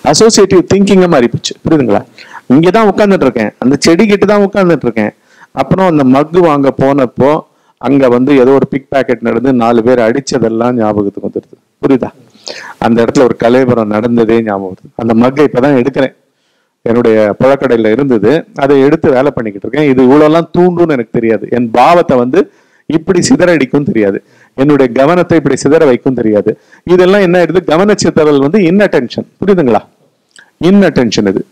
Associative திங்கிங்கா மாறி போச்சு புரியுதுங்களா இங்கே தான் உட்காந்துட்டு இருக்கேன் அந்த செடி கிட்ட தான் உட்காந்துட்டு இருக்கேன் அப்புறம் அந்த மக்கு வாங்க போனப்போ அங்க வந்து ஏதோ ஒரு பிக் பாக்கெட் நடந்து நாலு பேர் அடிச்சதெல்லாம் ஞாபகத்துக்கு வந்துடுது புரியுதா அந்த இடத்துல ஒரு கலைபுரம் நடந்ததே ஞாபகம் வருது அந்த மக்கை இப்பதான் எடுக்கிறேன் என்னுடைய பழக்கடையில இருந்தது அதை எடுத்து வேலை பண்ணிக்கிட்டு இருக்கேன் இது இவ்வளோலாம் தூண்டும்னு எனக்கு தெரியாது என் பாவத்தை வந்து இப்படி சிதறடிக்கும் தெரியாது என்னுடைய கவனத்தை இப்படி சிதற வைக்கும் தெரியாது இதெல்லாம் என்ன ஆயிடுது கவன சிதறல் வந்து இன்அட்டென்ஷன் புரியுதுங்களா இன்அட்டென்ஷன் இது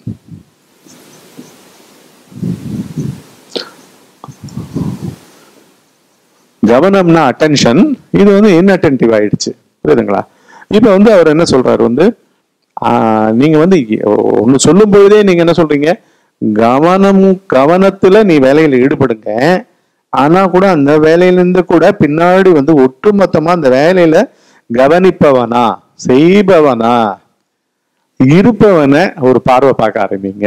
கவனம்னா அட்டென்ஷன் இது வந்து இன்அட்டென்டிவ் ஆயிடுச்சு புரியுதுங்களா இப்போ வந்து அவர் என்ன சொல்றாரு வந்து ஆஹ், நீங்க வந்து ஒன்னு சொல்லும் பொழுதே நீங்க என்ன சொல்றீங்க கவனம் கவனத்துல நீ வேலையில ஈடுபடுங்க ஆனா கூட அந்த வேலையிலிருந்து கூட பின்னாடி வந்து ஒட்டுமொத்தமா அந்த வேலையில கவனிப்பவனா செய்பவனா இருப்பவனை ஒரு பார்வை பார்க்க ஆரம்பிங்க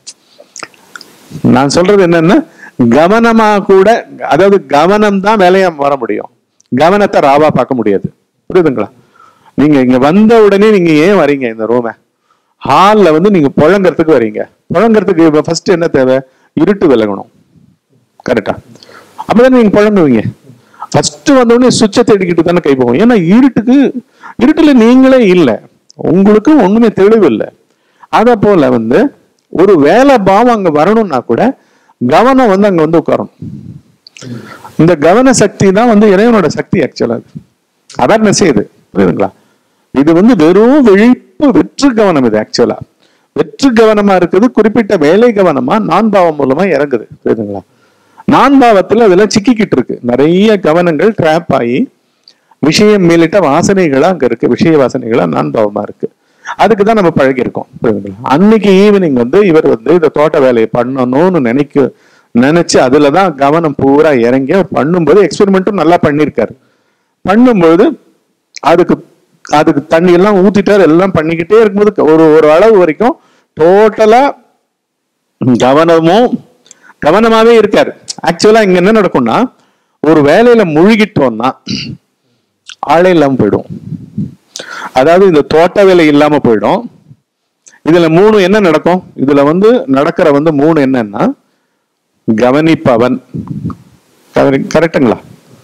நான் சொல்றது என்னன்னா கவனமா கூட அதாவது கவனம் தான் வேலையா வர முடியும் கவனத்தை ராவா பார்க்க முடியாது புரியுதுங்களா நீங்க இங்க வந்த உடனே நீங்க ஏன் வரீங்க இந்த ரூமை ஹால்ல வந்து நீங்க புழங்கறதுக்கு வரீங்க புழங்கறதுக்கு ஃபர்ஸ்ட் என்ன தேவை இருட்டு விலகணும் கரெக்டா அப்பதான் நீங்க புழங்குவீங்க ஃபர்ஸ்ட் வந்த உடனே சுவிட்சை தேடிக்கிட்டு தானே கை போகும் ஏன்னா இருட்டுக்கு இருட்டுல நீங்களே இல்லை உங்களுக்கு ஒண்ணுமே தெளிவு இல்லை அத போல வந்து ஒரு வேலை பாவம் அங்க வரணும்னா கூட கவனம் வந்து அங்க வந்து உட்காரணும் இந்த கவன சக்தி தான் வந்து இறைவனோட சக்தி ஆக்சுவலா அவேர்னஸ் இது புரியுதுங்களா இது வந்து வெறும் விழிப்பு வெற்று கவனம் இது ஆக்சுவலா வெற்று கவனமா இருக்குது குறிப்பிட்ட வேலை கவனமா நான் பாவம் மூலமா இறங்குது புரியுதுங்களா நான் பாவத்துல அதெல்லாம் சிக்கிக்கிட்டு இருக்கு நிறைய கவனங்கள் ட்ராப் ஆகி விஷயம் மேலிட்ட வாசனைகளா அங்க இருக்கு விஷய வாசனைகளா நான் பாவமா இருக்கு அதுக்கு தான் நம்ம பழகி இருக்கோம் புரியுதுங்களா அன்னைக்கு ஈவினிங் வந்து இவர் வந்து இந்த தோட்ட வேலையை பண்ணணும்னு நினைக்க நினைச்சு அதுலதான் கவனம் பூரா இறங்கி அவர் பண்ணும்போது எக்ஸ்பெரிமெண்ட்டும் நல்லா பண்ணியிருக்காரு பண்ணும்போது அதுக்கு அதுக்கு தண்ணி எல்லாம் ஊத்திட்டாரு எல்லாம் பண்ணிக்கிட்டே இருக்கும்போது ஒரு ஒரு அளவு வரைக்கும் டோட்டலா கவனமும் கவனமாவே இருக்காரு ஆக்சுவலா இங்க என்ன நடக்கும்னா ஒரு வேலையில முழுகிட்டோம்னா ஆளே இல்லாம போயிடும் அதாவது இந்த தோட்ட வேலை இல்லாம போயிடும் இதுல மூணு என்ன நடக்கும் இதுல வந்து நடக்கிற வந்து மூணு என்னன்னா கவனிப்பவன் கரெக்டுங்களா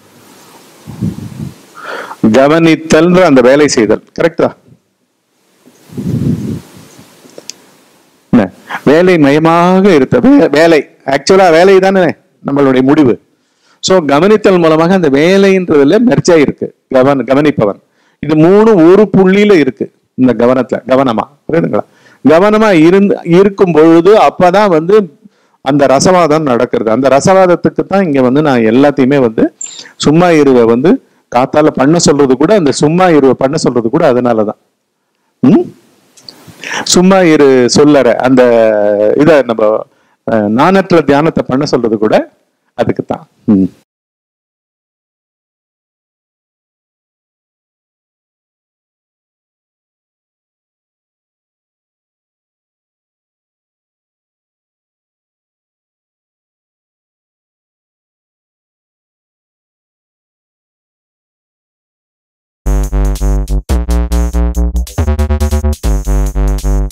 கவனித்தல்ன்ற அந்த வேலை செய்தல் கரெக்டா என்ன? வேலை மயமாக இருத்த வே- வேலை ஆக்சுவலா வேலை தானே நம்மளுடைய முடிவு சோ கவனித்தல் மூலமாக அந்த வேலைன்றதுல மெர்ஜா இருக்கு கவன கவனிப்பவன் இது மூணு ஒரு புள்ளியில இருக்கு இந்த கவனத்துல கவனமா புரியுதுங்களா கவனமா இருந்து இருக்கும் பொழுது அப்பதான் வந்து அந்த ரசவாதம் நடக்கிறது அந்த ரசவாதத்துக்கு தான் இங்க வந்து நான் எல்லாத்தையுமே வந்து சும்மா இருவை வந்து காத்தால பண்ண சொல்றது கூட அந்த சும்மா இருவை பண்ண சொல்றது கூட அதனாலதான் ம் சும்மா இரு சொல்லற அந்த இத நம்ம அஹ், நாணற்ற தியானத்தை பண்ண சொல்றது கூட அதுக்கு தான் ம்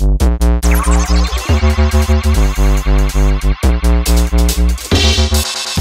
Thank you.